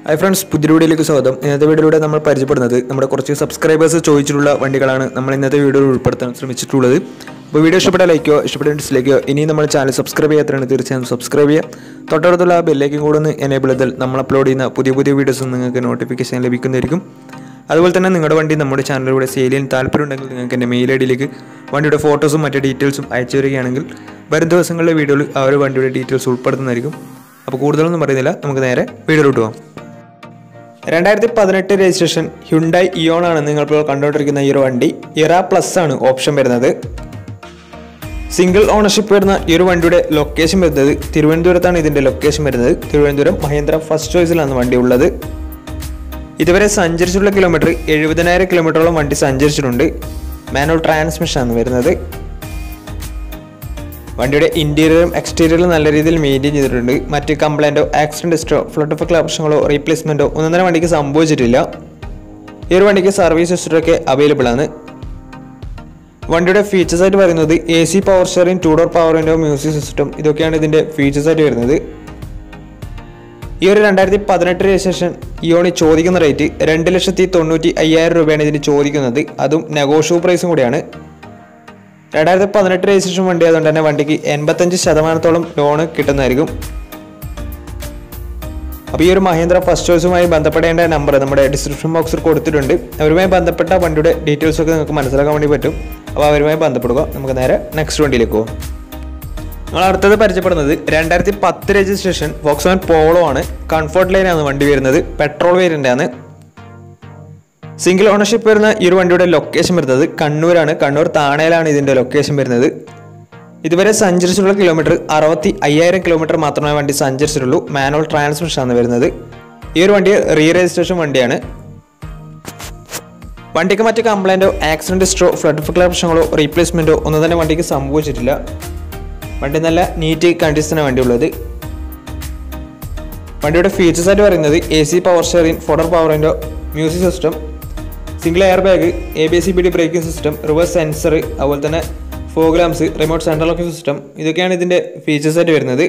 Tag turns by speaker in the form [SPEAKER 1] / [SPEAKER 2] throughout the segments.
[SPEAKER 1] hi friends പുതിയ വീഡിയോയിലേക്ക് സ്വാഗതം ഇന്നത്തെ വീഡിയോയിലൂടെ നമ്മൾ പരിചയപ്പെടുന്നത് നമ്മുടെ കുറച്ച് സബ്സ്ക്രൈബേഴ്സ് ചോദിച്ചിട്ടുള്ള വണ്ടികളാണ് നമ്മൾ ഇന്നത്തെ വീഡിയോയിൽ ഉൾപ്പെടുത്താൻ ശ്രമിച്ചിട്ടുള്ളത് അപ്പോൾ വീഡിയോ ഇഷ്ടപ്പെട്ട ലൈക്കോ ഇഷ്ടപ്പെട്ട ഡിസ്ലൈക്കോ ഇനിയും നമ്മുടെ ചാനൽ സബ്സ്ക്രൈബ് ചെയ്യാത്തതാണ് തീർച്ചയായും സബ്സ്ക്രൈബ് ചെയ്യുക തൊട്ടടുത്തുള്ള ആ ബെല്ലേക്കും കൂടെ ഒന്ന് എനേബിൾ ചെയ്താൽ നമ്മൾ അപ്ലോഡ് ചെയ്യുന്ന പുതിയ പുതിയ വീഡിയോസ് നിങ്ങൾക്ക് നോട്ടിഫിക്കേഷൻ ലഭിക്കുന്നതായിരിക്കും അതുപോലെ തന്നെ നിങ്ങളുടെ വണ്ടി നമ്മുടെ ചാനലിലൂടെ സെയിൽ ചെയ്യാൻ താല്പര്യമുണ്ടെങ്കിൽ നിങ്ങൾക്ക് എൻ്റെ മെയിൽ ഐ ഡിയിലേക്ക് വണ്ടിയുടെ ഫോട്ടോസും മറ്റു ഡീറ്റെയിൽസും അയച്ചു തരികയാണെങ്കിൽ വരും ദിവസങ്ങളിലെ വീഡിയോയിൽ ആ ഒരു വണ്ടിയുടെ ഡീറ്റെയിൽസ് ഉൾപ്പെടുത്തുന്നതായിരിക്കും അപ്പോൾ കൂടുതലൊന്നും പറയുന്നില്ല നമുക്ക് നേരെ വീഡിയോയിലോട്ട് പോകാം രണ്ടായിരത്തി പതിനെട്ട് രജിസ്ട്രേഷൻ ഹ്യുണ്ടായി ഇയോൺ ആണ് നിങ്ങളിപ്പോൾ കണ്ടുകൊണ്ടിരിക്കുന്ന ഈ ഒരു വണ്ടി ഇറ പ്ലസ് ആണ് ഓപ്ഷൻ വരുന്നത് സിംഗിൾ ഓണർഷിപ്പ് വരുന്ന ഈ ഒരു വണ്ടിയുടെ ലൊക്കേഷൻ വരുന്നത് തിരുവനന്തപുരത്താണ് ഇതിന്റെ ലൊക്കേഷൻ വരുന്നത് തിരുവനന്തപുരം മഹേന്ദ്ര ഫസ്റ്റ് ചോയ്സിലാണ് വണ്ടി ഉള്ളത് ഇതുവരെ സഞ്ചരിച്ചിട്ടുള്ള കിലോമീറ്റർ എഴുപതിനായിരം കിലോമീറ്ററോളം വണ്ടി സഞ്ചരിച്ചിട്ടുണ്ട് മാനുവൽ ട്രാൻസ്മിഷൻ ആണ് വരുന്നത് വണ്ടിയുടെ ഇന്റീരിയറും എക്സ്റ്റീരിയറും നല്ല രീതിയിൽ മെയിൻറ്റെയിൻ ചെയ്തിട്ടുണ്ട് മറ്റ് കംപ്ലൈൻറ്റോ ആക്സിഡന്റ് ഹിസ്റ്ററോ ഫ്ലഡ് ഓഫ് പ്രശ്നങ്ങളോ റീപ്ലേസ്മെൻറ്റോ ഒന്നും തന്നെ വണ്ടിക്ക് സംഭവിച്ചിട്ടില്ല ഈ ഒരു വണ്ടിക്ക് സർവീസ് ഹിസ്റ്ററൊക്കെ അവൈലബിൾ ആണ് വണ്ടിയുടെ ഫീച്ചേഴ്സ് ആയിട്ട് പറയുന്നത് A C power steering two door power window music system ഇതൊക്കെയാണ് ഇതിൻ്റെ ഫീച്ചേഴ്സ് ആയിട്ട് വരുന്നത് ഈ ഒരു രണ്ടായിരത്തി പതിനെട്ട് രജിസ്ട്രേഷൻ ഇയോണി ചോദിക്കുന്ന റേറ്റ് രണ്ട് ലക്ഷത്തി തൊണ്ണൂറ്റി അയ്യായിരം രൂപയാണ് ഇതിന് ചോദിക്കുന്നത് അതും നെഗോഷ്യബിൾ പ്രൈസും കൂടിയാണ് രണ്ടായിരത്തി പതിനെട്ട് രജിസ്ട്രേഷൻ വണ്ടി ആയതുകൊണ്ട് തന്നെ വണ്ടിക്ക് എൺപത്തഞ്ച് ശതമാനത്തോളം ലോണ് കിട്ടുന്നതായിരിക്കും അപ്പോൾ ഈ ഒരു മഹേന്ദ്ര ഫസ്റ്റ് ചോയ്സുമായി ബന്ധപ്പെടേണ്ട നമ്പർ നമ്മുടെ ഡിസ്ക്രിപ്ഷൻ ബോക്സിൽ കൊടുത്തിട്ടുണ്ട് അവരുമായി ബന്ധപ്പെട്ട വണ്ടിയുടെ ഡീറ്റെയിൽസ് ഒക്കെ നിങ്ങൾക്ക് മനസ്സിലാക്കാൻ വേണ്ടി പറ്റും അപ്പോൾ അവരുമായി ബന്ധപ്പെടുക നമുക്ക് നേരെ നെക്സ്റ്റ് വണ്ടിയിലേക്ക് പോകും നമ്മൾ അടുത്തത് പരിചയപ്പെടുന്നത് രണ്ടായിരത്തി പത്ത് രജിസ്ട്രേഷൻ വോക്സ്വാൻ പോളോ ആണ് കംഫർട്ട് ലൈനാണ് വണ്ടി വരുന്നത് പെട്രോൾ വേരിയൻ്റ് ആണ് സിംഗിൾ ഓണർഷിപ്പ് വരുന്ന ഈ ഒരു വണ്ടിയുടെ ലൊക്കേഷൻ വരുന്നത് കണ്ണൂരാണ് കണ്ണൂർ താണയിലാണ് ഇതിൻ്റെ ലൊക്കേഷൻ വരുന്നത് ഇതുവരെ സഞ്ചരിച്ചിട്ടുള്ള കിലോമീറ്റർ അറുപത്തി അയ്യായിരം കിലോമീറ്റർ മാത്രമേ വണ്ടി സഞ്ചരിച്ചിട്ടുള്ളൂ മാനുവൽ ട്രാൻസ്മിഷൻ ആണ് വരുന്നത് ഈ ഒരു വണ്ടി റീ രജിസ്ട്രേഷൻ വണ്ടിയാണ് വണ്ടിക്ക് മറ്റ് കംപ്ലൈൻറ്റോ ആക്സിഡൻറ്റ് ഹിസ്റ്ററോ ഫ്ലഡ് ഫിക്ലർ പ്രശ്നങ്ങളോ റീപ്ലേസ്മെൻറ്റോ ഒന്നും തന്നെ വണ്ടിക്ക് സംഭവിച്ചിട്ടില്ല വണ്ടി നല്ല നീറ്റ് കണ്ടീഷനാണ് വണ്ടി ഉള്ളത് വണ്ടിയുടെ ഫീച്ചേഴ്സ് ആയിട്ട് പറയുന്നത് A C power steering four door power window music system single air bag A B C B D braking system reverse sensor അതുപോലെ തന്നെ fog lamps remote central locking system ഇതൊക്കെയാണ് ഇതിൻ്റെ ഫീച്ചേഴ്സ് ആയിട്ട് വരുന്നത്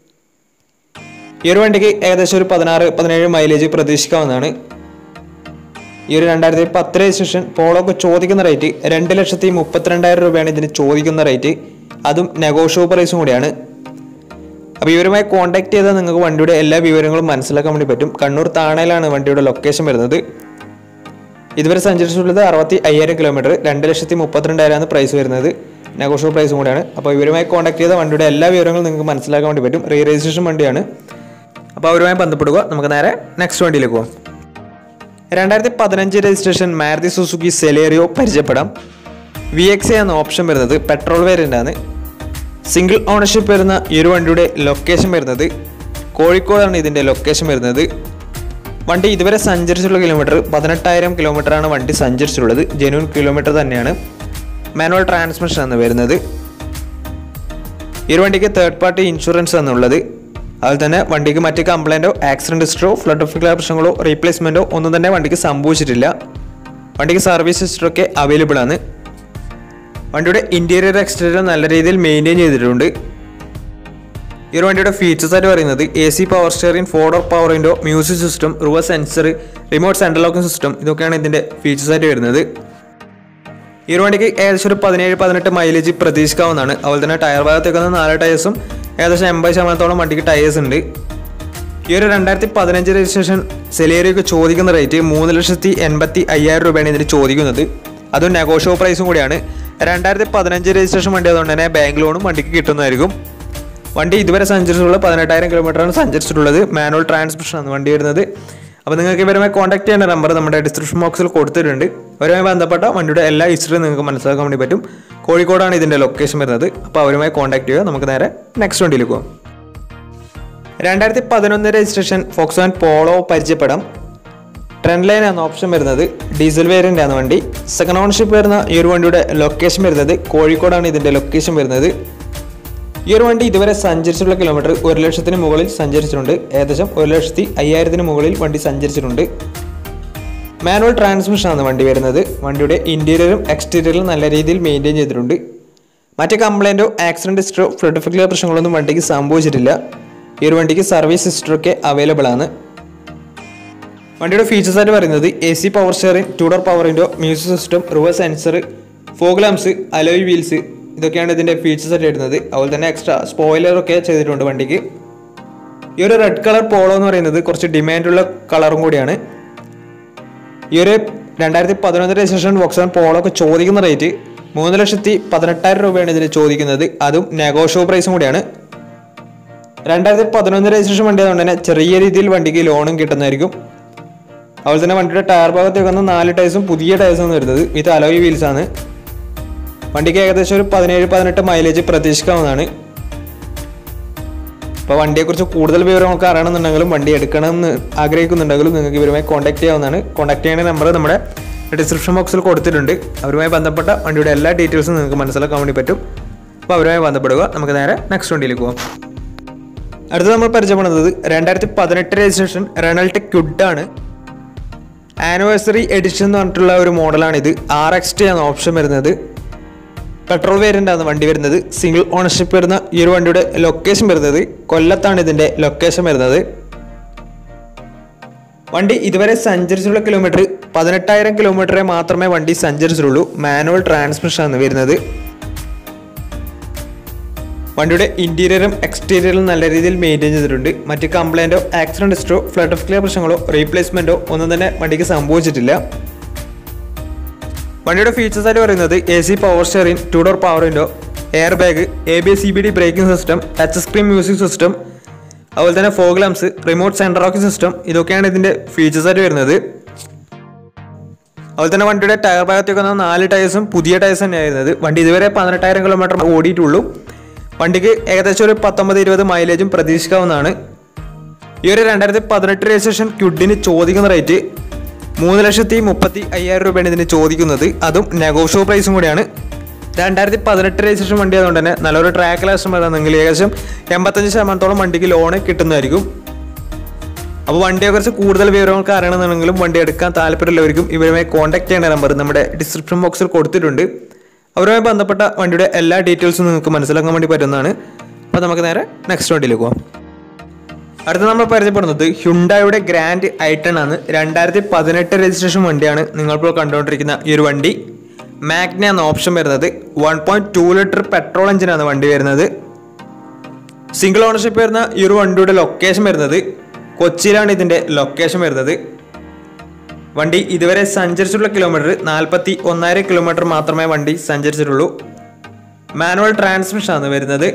[SPEAKER 1] ഈ ഒരു വണ്ടിക്ക് ഏകദേശം ഒരു പതിനാറ് പതിനേഴ് മൈലേജ് പ്രതീക്ഷിക്കാവുന്നതാണ് ഈ ഒരു രണ്ടായിരത്തി പത്ത് രജിസ്ട്രേഷൻ പോളോക്ക് ചോദിക്കുന്ന റേറ്റ് രണ്ട് ലക്ഷത്തി മുപ്പത്തിരണ്ടായിരം രൂപയാണ് ഇതിന് ചോദിക്കുന്ന റേറ്റ് അതും നെഗോഷ്യബിൾ പ്രൈസും കൂടിയാണ് അപ്പോൾ ഇവരുമായി കോൺടാക്ട് ചെയ്താൽ നിങ്ങൾക്ക് വണ്ടിയുടെ എല്ലാ വിവരങ്ങളും മനസ്സിലാക്കാൻ വേണ്ടി പറ്റും കണ്ണൂർ താണയിലാണ് വണ്ടിയുടെ ലൊക്കേഷൻ വരുന്നത് ഇതുവരെ സഞ്ചരിച്ചിട്ടുള്ളത് അറുപത്തി അയ്യായിരം കിലോമീറ്റർ രണ്ട് ലക്ഷത്തി മുപ്പത്തിരണ്ടായിരമാണ് പ്രൈസ് വരുന്നത് നെഗോഷ്യബിൾ പ്രൈസും കൂടിയാണ് അപ്പോൾ ഇവരുമായി കോൺടാക്ട് ചെയ്ത വണ്ടിയുടെ എല്ലാ വിവരങ്ങളും നിങ്ങൾക്ക് മനസ്സിലാക്കാൻ വേണ്ടി പറ്റും റീ രജിസ്ട്രേഷൻ വണ്ടിയാണ് അപ്പോൾ അവരുമായി ബന്ധപ്പെടുക നമുക്ക് നേരെ നെക്സ്റ്റ് വണ്ടിയിലേക്ക് പോകാം രണ്ടായിരത്തി പതിനഞ്ച് രജിസ്ട്രേഷൻ മാരുതി സുസുക്കി സെലേറിയോ പരിചയപ്പെടാം വി എക്സ് എന്ന ഓപ്ഷൻ വരുന്നത് പെട്രോൾ വേരിയൻ്റ് ആണ് സിംഗിൾ ഓണർഷിപ്പ് വരുന്ന ഈ ഒരു വണ്ടിയുടെ ലൊക്കേഷൻ വരുന്നത് കോഴിക്കോടാണ് ഇതിൻ്റെ ലൊക്കേഷൻ വരുന്നത് വണ്ടി ഇതുവരെ സഞ്ചരിച്ചിട്ടുള്ള കിലോമീറ്റർ പതിനെട്ടായിരം കിലോമീറ്ററാണ് വണ്ടി സഞ്ചരിച്ചിട്ടുള്ളത് ജെന്യൂൻ കിലോമീറ്റർ തന്നെയാണ് മാനുവൽ ട്രാൻസ്മിഷൻ ആണ് വരുന്നത് ഈ ഒരു വണ്ടിക്ക് തേർഡ് പാർട്ടി ഇൻഷുറൻസ് ആണുള്ളത് അതുപോലെ തന്നെ വണ്ടിക്ക് മറ്റ് കംപ്ലൈൻറ്റോ ആക്സിഡൻറ്റ് ഹിസ്റ്ററോ ഫ്ലഡ് ഓഫ് പ്രശ്നങ്ങളോ റീപ്ലേസ്മെൻറ്റോ ഒന്നും തന്നെ വണ്ടിക്ക് സംഭവിച്ചിട്ടില്ല വണ്ടിക്ക് സർവീസ് ഹിസ്റ്ററൊക്കെ അവൈലബിൾ ആണ് വണ്ടിയുടെ ഇൻറ്റീരിയർ എക്സ്റ്റീരിയർ നല്ല രീതിയിൽ മെയിൻറ്റെയിൻ ചെയ്തിട്ടുണ്ട് ഈ ഒരു വണ്ടിയുടെ ഫീച്ചേഴ്സ് ആയിട്ട് പറയുന്നത് A C power steering four door power window music system reverse sensor remote central locking system ഇതൊക്കെയാണ് ഇതിൻ്റെ ഫീച്ചേഴ്സ് ആയിട്ട് വരുന്നത് ഈ ഒരു വണ്ടിക്ക് ഏകദേശം ഒരു പതിനേഴ് പതിനെട്ട് മൈലേജ് പ്രതീക്ഷിക്കാവുന്നതാണ് അതുപോലെ തന്നെ ടയർ ഭാഗത്തേക്ക് വന്ന നാല് ടയേഴ്സും ഏകദേശം എൺപത് ശതമാനത്തോളം വണ്ടിക്ക് ടയേഴ്സ് ഉണ്ട് ഈ ഒരു രണ്ടായിരത്തി പതിനഞ്ച് രജിസ്ട്രേഷൻ സെലേരിയൊക്കെ ചോദിക്കുന്ന റേറ്റ് മൂന്ന് ലക്ഷത്തി എൺപത്തി അയ്യായിരം രൂപയാണ് ഇതിന് ചോദിക്കുന്നത് അതും നെഗോഷ്യബിൾ പ്രൈസും കൂടിയാണ് രണ്ടായിരത്തി പതിനഞ്ച് രജിസ്ട്രേഷൻ വണ്ടി ആയതുകൊണ്ട് തന്നെ ബാങ്ക് ലോണും വണ്ടിക്ക് കിട്ടുന്നതായിരിക്കും വണ്ടി ഇതുവരെ സഞ്ചരിച്ചിട്ടുള്ളത് പതിനെട്ടായിരം കിലോമീറ്ററാണ് സഞ്ചരിച്ചിട്ടുള്ളത് മാനുവൽ ട്രാൻസ്മിഷൻ ആണ് വണ്ടി വരുന്നത് അപ്പോൾ നിങ്ങൾക്ക് ഇവരുമായി കോൺടാക്ട് ചെയ്യേണ്ട നമ്പർ നമ്മുടെ ഡിസ്ക്രിപ്ഷൻ ബോക്സിൽ കൊടുത്തിട്ടുണ്ട് അവരുമായി ബന്ധപ്പെട്ട വണ്ടിയുടെ എല്ലാ ഹിസ്റ്ററിയും നിങ്ങൾക്ക് മനസ്സിലാക്കാൻ വേണ്ടി പറ്റും കോഴിക്കോടാണ് ഇതിൻ്റെ ലൊക്കേഷൻ വരുന്നത് അപ്പോൾ അവരുമായി കോൺടാക്ട് ചെയ്യുക നമുക്ക് നേരെ നെക്സ്റ്റ് വണ്ടിയിലേക്ക് പോകാം രണ്ടായിരത്തി പതിനൊന്ന് രജിസ്ട്രേഷൻ ഫോക്സ് വാൻ പോളോ പരിചയപ്പെടാം ട്രെൻഡ് ലൈൻ എന്ന ഓപ്ഷൻ വരുന്നത് ഡീസൽ വേരിയൻ്റ് ആണ് വണ്ടി സെക്കൻഡ് ഓണർഷിപ്പ് വരുന്ന ഈ ഒരു വണ്ടിയുടെ ലൊക്കേഷൻ വരുന്നത് കോഴിക്കോടാണ് ഇതിൻ്റെ ലൊക്കേഷൻ വരുന്നത് ഈ ഒരു വണ്ടി ഇതുവരെ സഞ്ചരിച്ചിട്ടുള്ള കിലോമീറ്റർ ഒരു ലക്ഷത്തിന് മുകളിൽ സഞ്ചരിച്ചിട്ടുണ്ട് ഏകദേശം ഒരു ലക്ഷത്തി അയ്യായിരത്തിന് മുകളിൽ വണ്ടി സഞ്ചരിച്ചിട്ടുണ്ട് മാനുവൽ ട്രാൻസ്മിഷൻ ആണ് വണ്ടി വരുന്നത് വണ്ടിയുടെ ഇൻറ്റീരിയറും എക്സ്റ്റീരിയറും നല്ല രീതിയിൽ മെയിൻറ്റെയിൻ ചെയ്തിട്ടുണ്ട് മറ്റ് കംപ്ലൈൻറ്റോ ആക്സിഡൻറ്റ് ഹിസ്റ്ററോ ഫ്ലഡ് ഫിക്ലർ പ്രശ്നങ്ങളൊന്നും വണ്ടിക്ക് സംഭവിച്ചിട്ടില്ല ഈ ഒരു വണ്ടിക്ക് സർവീസ് ഹിസ്റ്ററൊക്കെ അവൈലബിൾ ആണ് വണ്ടിയുടെ ഫീച്ചേഴ്സ് ആയിട്ട് പറയുന്നത് A C power steering two door power window music system reverse sensor fog lamps alloy wheels ഇതൊക്കെയാണ് ഇതിൻ്റെ ഫീച്ചേഴ്സ് ആയിട്ട് വരുന്നത് അതുപോലെ തന്നെ എക്സ്ട്രാ സ്പോയിലർ ഒക്കെ ചെയ്തിട്ടുണ്ട് വണ്ടിക്ക് ഈ ഒരു റെഡ് കളർ പോളോ എന്ന് പറയുന്നത് കുറച്ച് ഡിമാൻഡുള്ള കളറും കൂടിയാണ് ഈ ഒരു രണ്ടായിരത്തി പതിനൊന്ന് രജിസ്ട്രേഷൻ വോക്സാൻ പോളോ ഒക്കെ ചോദിക്കുന്ന റേറ്റ് മൂന്ന് ലക്ഷത്തി പതിനെട്ടായിരം രൂപയാണ് ഇതിന് ചോദിക്കുന്നത് അതും നെഗോഷ്യോ പ്രൈസും കൂടിയാണ് രണ്ടായിരത്തി പതിനൊന്ന് രജിസ്ട്രേഷൻ വണ്ടി ആയതുകൊണ്ട് തന്നെ ചെറിയ രീതിയിൽ വണ്ടിക്ക് ലോണും കിട്ടുന്നതായിരിക്കും അതുപോലെ തന്നെ വണ്ടിയുടെ ടയർ ഭാഗത്തേക്ക് വന്ന നാല് ടയർസും പുതിയ ടയർസാണ് വരുന്നത് വിത്ത് അലോയ് വീൽസ് ആണ് വണ്ടിക്ക് ഏകദേശം ഒരു പതിനേഴ് പതിനെട്ട് മൈലേജ് പ്രതീക്ഷിക്കാവുന്നതാണ് അപ്പോൾ വണ്ടിയെക്കുറിച്ച് കൂടുതൽ വിവരങ്ങളൊക്കെ അറിയണമെന്നുണ്ടെങ്കിലും വണ്ടി എടുക്കണമെന്ന് ആഗ്രഹിക്കുന്നുണ്ടെങ്കിലും നിങ്ങൾക്ക് ഇവരുമായി കോൺടാക്ട് ചെയ്യാവുന്നതാണ് കോൺടാക്ട് ചെയ്യുന്ന നമ്പർ നമ്മുടെ ഡിസ്ക്രിപ്ഷൻ ബോക്സിൽ കൊടുത്തിട്ടുണ്ട് അവരുമായി ബന്ധപ്പെട്ട വണ്ടിയുടെ എല്ലാ ഡീറ്റെയിൽസും നിങ്ങൾക്ക് മനസ്സിലാക്കാൻ വേണ്ടി പറ്റും അപ്പോൾ അവരുമായി ബന്ധപ്പെടുക നമുക്ക് നേരെ നെക്സ്റ്റ് വണ്ടിയിലേക്ക് പോകാം അടുത്ത നമ്മൾ പരിചയപ്പെടുന്നത് രണ്ടായിരത്തി പതിനെട്ട് രജിസ്ട്രേഷൻ റെണൾട്ട് ക്യുഡാണ് ആനിവേഴ്സറി എഡിഷൻ എന്ന് പറഞ്ഞിട്ടുള്ള ഒരു മോഡലാണ് ഇത് ആർ എക്സ് ടി ആണ് ഓപ്ഷൻ വരുന്നത് പെട്രോൾ വേരിയൻ്റ് ആണ് വണ്ടി വരുന്നത് സിംഗിൾ ഓണർഷിപ്പ് വരുന്ന ഈ ഒരു വണ്ടിയുടെ ലൊക്കേഷൻ വരുന്നത് കൊല്ലത്താണ് ഇതിൻ്റെ ലൊക്കേഷൻ വരുന്നത് വണ്ടി ഇതുവരെ സഞ്ചരിച്ചുള്ള കിലോമീറ്റർ പതിനെട്ടായിരം കിലോമീറ്ററെ മാത്രമേ വണ്ടി സഞ്ചരിച്ചിട്ടുള്ളൂ മാനുവൽ ട്രാൻസ്മിഷൻ ആണ് വരുന്നത് വണ്ടിയുടെ ഇന്റീരിയറും എക്സ്റ്റീരിയറും നല്ല രീതിയിൽ മെയിൻറ്റെയിൻ ചെയ്തിട്ടുണ്ട് മറ്റ് കംപ്ലൈൻറ്റോ ആക്സിഡന്റ് ഹിസ്റ്ററോ ഫ്ലഡ് ഓഫ് ക്ലിയർ പ്രശ്നങ്ങളോ റീപ്ലേസ്മെന്റോ ഒന്നും തന്നെ വണ്ടിക്ക് സംഭവിച്ചിട്ടില്ല വണ്ടിയുടെ ഫീച്ചേഴ്സ് ആയിട്ട് പറയുന്നത് A C power steering two door power window air bag A B C B D braking system touch screen music system അതുപോലെ തന്നെ fog lamps remote central locking system ഇതൊക്കെയാണ് ഇതിൻ്റെ ഫീച്ചേഴ്സ് ആയിട്ട് വരുന്നത് അതുപോലെ തന്നെ വണ്ടിയുടെ ടയർ ഭാഗത്തേക്ക് വന്ന നാല് ടയേഴ്സും പുതിയ ടയേഴ്സ് തന്നെയായിരുന്നത് വണ്ടി ഇതുവരെ പതിനെട്ടായിരം കിലോമീറ്റർ ഓടിയിട്ടുള്ളൂ വണ്ടിക്ക് ഏകദേശം ഒരു പത്തൊമ്പത് ഇരുപത് മൈലേജും പ്രതീക്ഷിക്കാവുന്നതാണ് ഈ ഒരു രണ്ടായിരത്തി പതിനെട്ട് രജിസ്ട്രേഷൻ ക്യുഡിന് ചോദിക്കുന്ന റേറ്റ് മൂന്ന് ലക്ഷത്തി മുപ്പത്തി അയ്യായിരം രൂപയാണ് ഇതിന് ചോദിക്കുന്നത് അതും നെഗോഷ്യോ പ്രൈസും കൂടിയാണ് രണ്ടായിരത്തി പതിനെട്ട് രജിസ്ട്രേഷൻ വണ്ടി ആയതുകൊണ്ട് തന്നെ നല്ലൊരു ട്രാക്ക് ലക്ഷം ആണെങ്കിൽ ഏകദേശം എൺപത്തഞ്ച് ശതമാനത്തോളം വണ്ടിക്ക് ലോണ് കിട്ടുന്നതായിരിക്കും അപ്പോൾ വണ്ടിയെക്കുറിച്ച് കൂടുതൽ വിവരങ്ങൾക്ക് അറിയണമെന്നുണ്ടെങ്കിലും വണ്ടി എടുക്കാൻ താല്പര്യമുള്ളവർക്കും ഇവരുമായി കോൺടാക്ട് ചെയ്യേണ്ട നമ്പർ നമ്മുടെ ഡിസ്ക്രിപ്ഷൻ ബോക്സിൽ കൊടുത്തിട്ടുണ്ട് അവരുമായി ബന്ധപ്പെട്ട വണ്ടിയുടെ എല്ലാ ഡീറ്റെയിൽസും നിങ്ങൾക്ക് മനസ്സിലാക്കാൻ വേണ്ടി പറ്റുന്നതാണ് അപ്പോൾ നമുക്ക് നേരെ നെക്സ്റ്റ് വണ്ടിയിലേക്ക് പോകാം അടുത്ത നമ്മൾ പരിചയപ്പെടുന്നത് ഹ്യുണ്ടായുടെ ഗ്രാൻഡ് ഐട്ടൺ ആണ് രണ്ടായിരത്തി പതിനെട്ട് രജിസ്ട്രേഷൻ വണ്ടിയാണ് നിങ്ങളിപ്പോൾ കണ്ടുകൊണ്ടിരിക്കുന്ന ഈ ഒരു വണ്ടി മാഗ്ന എന്ന ഓപ്ഷൻ വരുന്നത് one point two litre petrol എഞ്ചിനാണ് വണ്ടി വരുന്നത് സിംഗിൾ ഓണർഷിപ്പ് വരുന്ന ഈ ഒരു വണ്ടിയുടെ ലൊക്കേഷൻ വരുന്നത് കൊച്ചിയിലാണ് ഇതിൻ്റെ ലൊക്കേഷൻ വരുന്നത് വണ്ടി ഇതുവരെ സഞ്ചരിച്ചിട്ടുള്ള കിലോമീറ്റർ നാൽപ്പത്തി ഒന്നായിരം കിലോമീറ്റർ മാത്രമേ വണ്ടി സഞ്ചരിച്ചിട്ടുള്ളൂ മാനുവൽ ട്രാൻസ്മിഷൻ ആണ് വരുന്നത്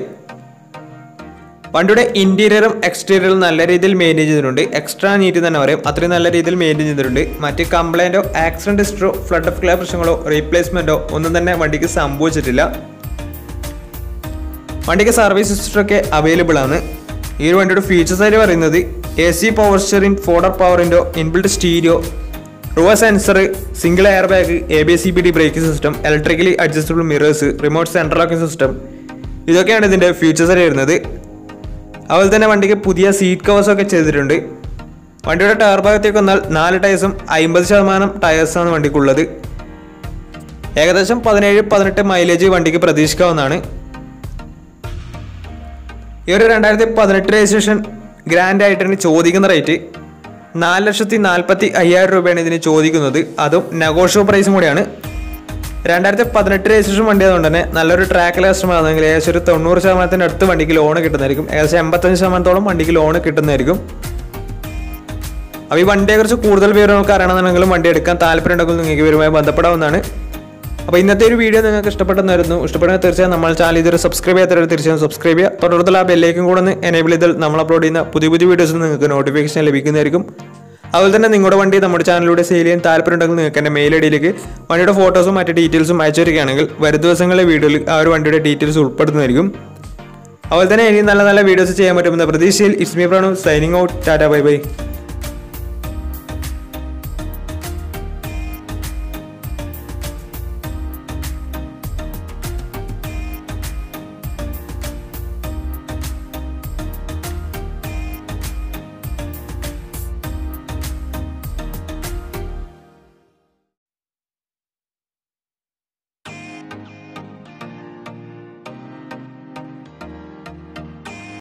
[SPEAKER 1] വണ്ടിയുടെ ഇന്റീരിയറും എക്സ്റ്റീരിയറും നല്ല രീതിയിൽ മെയിൻറ്റെയിൻ ചെയ്തിട്ടുണ്ട് എക്സ്ട്രാ നീറ്റ് തന്നെ പറയും അത്രയും നല്ല രീതിയിൽ മെയിൻറ്റെയിൻ ചെയ്തിട്ടുണ്ട് മറ്റ് കംപ്ലൈൻറ്റോ ആക്സിഡന്റ് ഹിസ്റ്ററോ ഫ്ലഡ് ഓഫ് ക്ലിയർ പ്രശ്നങ്ങളോ റീപ്ലേസ്മെന്റോ ഒന്നും തന്നെ വണ്ടിക്ക് സംഭവിച്ചിട്ടില്ല വണ്ടിക്ക് സർവീസ് ഹിസ്റ്ററൊക്കെ അവൈലബിൾ ആണ് ഈ ഒരു വണ്ടിയുടെ ഫീച്ചേഴ്സ് ആയിട്ട് പറയുന്നത് A C power steering four door power window inbuilt stereo reverse sensor single air bag A B C B D braking system electrically adjustable mirrors remote central locking system ഇതൊക്കെയാണ് ഇതിൻ്റെ features ആയിട്ട് വരുന്നത് അതുപോലെ തന്നെ വണ്ടിക്ക് പുതിയ സീറ്റ് കവേഴ്സ് ഒക്കെ ചെയ്തിട്ടുണ്ട് വണ്ടിയുടെ ടയർ ഭാഗത്തേക്ക് വന്നാൽ നാല് ടയേഴ്സും അമ്പത് ശതമാനം ടയേഴ്സാണ് വണ്ടിക്കുള്ളത് ഏകദേശം പതിനേഴ് പതിനെട്ട് മൈലേജ് വണ്ടിക്ക് പ്രതീക്ഷിക്കാവുന്നതാണ് ഈ ഒരു രണ്ടായിരത്തി പതിനെട്ട് രജിസ്ട്രേഷൻ ഗ്രാൻഡ് ആയിട്ടാണ് ചോദിക്കുന്ന റേറ്റ് നാല് ലക്ഷത്തി നാൽപ്പത്തി അയ്യായിരം രൂപയാണ് ഇതിന് ചോദിക്കുന്നത് അതും നെഗോഷ്യോ പ്രൈസും കൂടിയാണ് രണ്ടായിരത്തി പതിനെട്ട് രജിസ്ട്രേഷൻ വണ്ടി ആയതുകൊണ്ട് തന്നെ നല്ലൊരു ട്രാക്ക് കസ്റ്റമർ ആണെങ്കിൽ ഏകദേശം ഒരു തൊണ്ണൂറ് ശതമാനത്തിൻ്റെ അടുത്ത് വണ്ടിക്ക് ലോണ് കിട്ടുന്നതായിരിക്കും ഏകദേശം എൺപത്തഞ്ച് ശതമാനത്തോളം വണ്ടിക്ക് ലോണ് കിട്ടുന്നതായിരിക്കും അപ്പോൾ ഈ വണ്ടിയെക്കുറിച്ച് കൂടുതൽ വിവരങ്ങൾക്ക് അറിയണമെന്നുണ്ടെങ്കിലും വണ്ടി എടുക്കാൻ താല്പര്യം ഉണ്ടെങ്കിൽ നിങ്ങൾക്ക് ഇവരുമായി ബന്ധപ്പെടാവുന്നതാണ് അപ്പോൾ ഇന്നത്തെ ഒരു വീഡിയോ നിങ്ങൾക്ക് ഇഷ്ടപ്പെട്ടെന്നായിരുന്നു ഇഷ്ടപ്പെടുന്ന തീർച്ചയായും നമ്മൾ ചാനൽ ഇതൊരു സബ്സ്ക്രൈബ് ചെയ്യാത്തവർ തീർച്ചയായും സബ്സ്ക്രൈബ് ചെയ്യുക തുടർന്നുള്ള ആ ബെല്ലേക്കും കൂടെ ഒന്ന് എനേബിൾ ചെയ്താൽ നമ്മൾ അപ്ലോഡ് ചെയ്യുന്ന പുതിയ പുതിയ വീഡിയോസ് നിങ്ങൾക്ക് നോട്ടിഫിക്കേഷൻ ലഭിക്കുന്നതായിരിക്കും അതുപോലെ തന്നെ നിങ്ങളുടെ വണ്ടി നമ്മുടെ ചാനലിലൂടെ സെയിൽ ചെയ്യാൻ താല്പര്യമുണ്ടെങ്കിൽ നിങ്ങൾക്ക് എൻ്റെ മെയിൽ ഐ ഡിയിലേക്ക് വണ്ടിയുടെ ഫോട്ടോസും മറ്റ് ഡീറ്റെയിൽസും അയച്ചു തരികയാണെങ്കിൽ വരും ദിവസങ്ങളിലെ വീഡിയോയിൽ ആ ഒരു വണ്ടിയുടെ ഡീറ്റെയിൽസ് ഉൾപ്പെടുന്നതായിരിക്കും അതുപോലെ തന്നെ ഇനി നല്ല നല്ല വീഡിയോസ് ചെയ്യാൻ പറ്റുമെന്ന പ്രതീക്ഷയിൽ ഇസ്മി Pranu signing out tata bye by